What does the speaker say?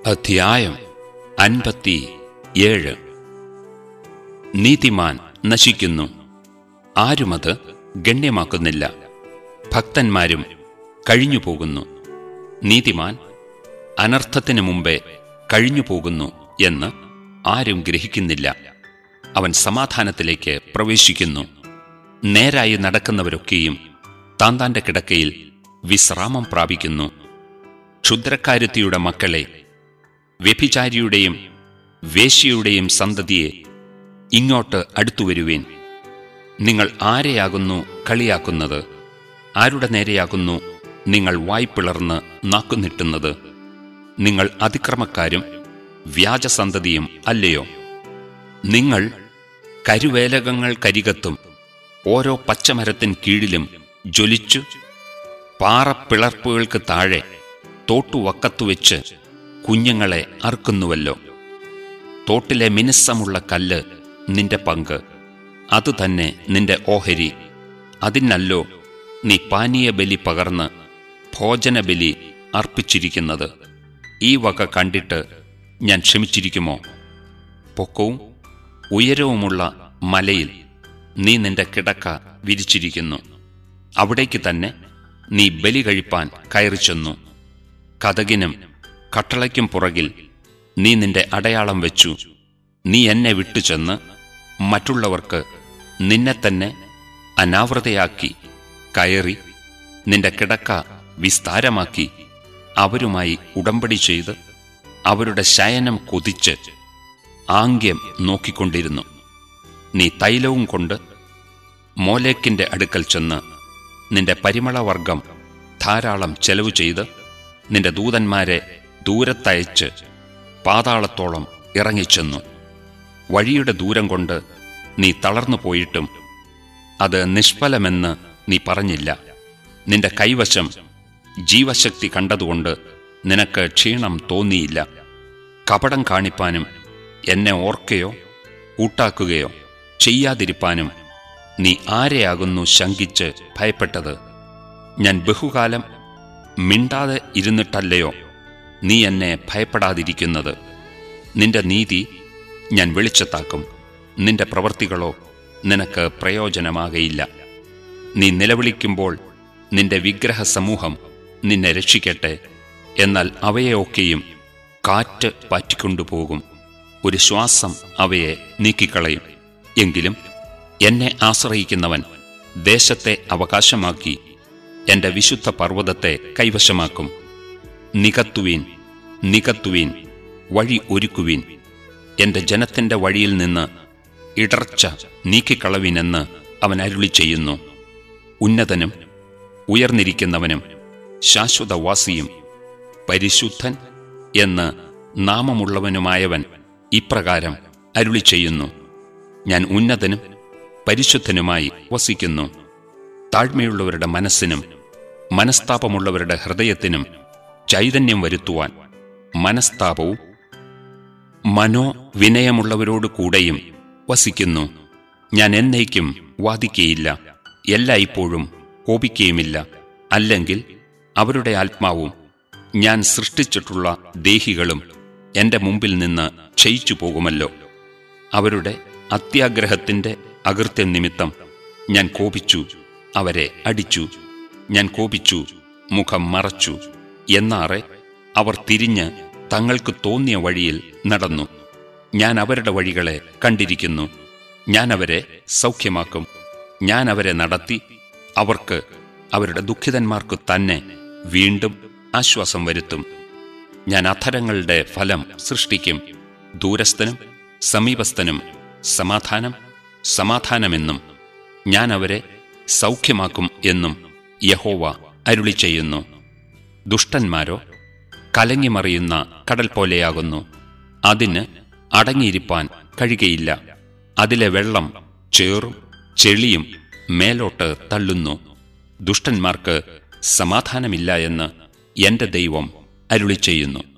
അധ്യായം അൻപത്തി ഏഴ് നീതിമാൻ നശിക്കുന്നു ആരുമത് ഗണ്യമാക്കുന്നില്ല ഭക്തന്മാരും കഴിഞ്ഞുപോകുന്നു നീതിമാൻ അനർത്ഥത്തിനു മുമ്പേ കഴിഞ്ഞുപോകുന്നു എന്ന് ആരും ഗ്രഹിക്കുന്നില്ല അവൻ സമാധാനത്തിലേക്ക് പ്രവേശിക്കുന്നു നേരായി നടക്കുന്നവരൊക്കെയും താന്താന്റെ കിടക്കയിൽ വിശ്രാമം പ്രാപിക്കുന്നു ക്ഷുദ്രക്കാരുത്തിയുടെ മക്കളെ വ്യഭിചാരിയുടെയും വേശ്യയുടെയും സന്തതിയെ ഇങ്ങോട്ട് അടുത്തുവരുവേൻ നിങ്ങൾ ആരെയാകുന്നു കളിയാക്കുന്നത് ആരുടെ നേരെയാകുന്നു നിങ്ങൾ വായ്പിളർന്ന് നാക്കുനിട്ടുന്നത് നിങ്ങൾ അതിക്രമക്കാരും വ്യാജസന്തതിയും അല്ലയോ നിങ്ങൾ കരുവേലകങ്ങൾ കരികത്തും ഓരോ പച്ചമരത്തിൻ കീഴിലും ജ്വലിച്ചു പാറപ്പിളർപ്പുകൾക്ക് താഴെ തോട്ടുവക്കത്തുവെച്ച് കുഞ്ഞുങ്ങളെ അറുക്കുന്നുവല്ലോ തോട്ടിലെ മിനുസമുള്ള കല്ല് നിന്റെ പങ്ക് അതുതന്നെ നിന്റെ ഓഹരി അതിനല്ലോ നീ പാനീയബലി പകർന്ന് ഭോജനബലി അർപ്പിച്ചിരിക്കുന്നത് ഈ വക കണ്ടിട്ട് ഞാൻ ക്ഷമിച്ചിരിക്കുമോ പൊക്കവും ഉയരവുമുള്ള മലയിൽ നീ നിന്റെ കിടക്ക വിരിച്ചിരിക്കുന്നു അവിടേക്ക് തന്നെ നീ ബലി കഴിപ്പാൻ കയറിച്ചെന്നു കഥകിനും കട്ടളയ്ക്കും പുറകിൽ നീ നിന്റെ അടയാളം വെച്ചു നീ എന്നെ വിട്ടുചെന്ന് മറ്റുള്ളവർക്ക് നിന്നെ തന്നെ അനാവൃതയാക്കി കയറി നിന്റെ കിടക്ക വിസ്താരമാക്കി അവരുമായി ഉടമ്പടി ചെയ്ത് അവരുടെ ശയനം കൊതിച്ച് ആംഗ്യം നോക്കിക്കൊണ്ടിരുന്നു നീ തൈലവും കൊണ്ട് മോലേക്കിന്റെ അടുക്കൽ ചെന്ന് നിന്റെ പരിമളവർഗം ധാരാളം ചെലവ് ചെയ്ത് നിന്റെ ദൂതന്മാരെ ദൂരത്തയച്ച് പാതാളത്തോളം ഇറങ്ങിച്ചെന്നു വഴിയുടെ ദൂരം കൊണ്ട് നീ തളർന്നു പോയിട്ടും അത് നിഷ്ഫലമെന്ന് നീ പറഞ്ഞില്ല നിന്റെ കൈവശം ജീവശക്തി കണ്ടതുകൊണ്ട് നിനക്ക് ക്ഷീണം തോന്നിയില്ല കപടം കാണിപ്പാനും എന്നെ ഓർക്കയോ കൂട്ടാക്കുകയോ ചെയ്യാതിരിപ്പാനും നീ ആരെയാകുന്നു ശങ്കിച്ച് ഭയപ്പെട്ടത് ഞാൻ ബഹുകാലം മിണ്ടാതെ ഇരുന്നിട്ടല്ലയോ നീ എന്നെ ഭയപ്പെടാതിരിക്കുന്നത് നിന്റെ നീതി ഞാൻ വെളിച്ചത്താക്കും നിന്റെ പ്രവൃത്തികളോ നിനക്ക് പ്രയോജനമാകയില്ല നീ നിലവിളിക്കുമ്പോൾ നിന്റെ വിഗ്രഹ സമൂഹം നിന്നെ രക്ഷിക്കട്ടെ എന്നാൽ അവയെയൊക്കെയും കാറ്റ് പാറ്റിക്കൊണ്ടുപോകും ഒരു ശ്വാസം അവയെ നീക്കിക്കളയും എങ്കിലും എന്നെ ആശ്രയിക്കുന്നവൻ ദേശത്തെ അവകാശമാക്കി എന്റെ വിശുദ്ധ പർവ്വതത്തെ കൈവശമാക്കും നികത്തുവീൻ നികത്തുവീൻ വഴി ഒരുക്കുവീൻ എന്റെ ജനത്തിന്റെ വഴിയിൽ നിന്ന് ഇടർച്ച നീക്കിക്കളവിനെന്ന് അവൻ അരുളി ചെയ്യുന്നു ഉന്നതനും ഉയർന്നിരിക്കുന്നവനും ശാശ്വതവാസിയും പരിശുദ്ധൻ എന്ന് നാമമുള്ളവനുമായവൻ ഇപ്രകാരം അരുളി ചെയ്യുന്നു ഞാൻ ഉന്നതനും പരിശുദ്ധനുമായി വസിക്കുന്നു താഴ്മയുള്ളവരുടെ മനസ്സിനും മനസ്താപമുള്ളവരുടെ ഹൃദയത്തിനും ചൈതന്യം വരുത്തുവാൻ മനസ്താപവും മനോവിനയമുള്ളവരോടു കൂടെയും വസിക്കുന്നു ഞാൻ എന്നേക്കും വാദിക്കയില്ല എല്ലായ്പ്പോഴും കോപിക്കുകയുമില്ല അല്ലെങ്കിൽ അവരുടെ ആത്മാവും ഞാൻ സൃഷ്ടിച്ചിട്ടുള്ള ദേഹികളും എന്റെ മുമ്പിൽ നിന്ന് ക്ഷയിച്ചു പോകുമല്ലോ അവരുടെ അത്യാഗ്രഹത്തിന്റെ അകൃത്യം നിമിത്തം ഞാൻ കോപിച്ചു അവരെ അടിച്ചു ഞാൻ കോപിച്ചു മുഖം മറച്ചു എന്നാറെ അവർ തിരിഞ്ഞ് തങ്ങൾക്ക് തോന്നിയ വഴിയിൽ നടന്നു ഞാൻ അവരുടെ വഴികളെ കണ്ടിരിക്കുന്നു ഞാൻ അവരെ സൗഖ്യമാക്കും ഞാൻ അവരെ നടത്തി അവർക്ക് അവരുടെ ദുഃഖിതന്മാർക്കു തന്നെ വീണ്ടും ആശ്വാസം വരുത്തും ഞാൻ അധരങ്ങളുടെ ഫലം സൃഷ്ടിക്കും ദൂരസ്ഥനും സമീപസ്ഥനും സമാധാനം സമാധാനമെന്നും ഞാൻ അവരെ സൗഖ്യമാക്കും എന്നും യഹോവ അരുളി ചെയ്യുന്നു ദുഷ്ടന്മാരോ കലങ്ങിമറിയുന്ന കടൽ പോലെയാകുന്നു അതിന് അടങ്ങിയിരിപ്പാൻ കഴിയുകയില്ല അതിലെ വെള്ളം ചേറും ചെളിയും മേലോട്ട് തള്ളുന്നു ദുഷ്ടന്മാർക്ക് സമാധാനമില്ല എന്ന് എന്റെ ദൈവം അരുളി ചെയ്യുന്നു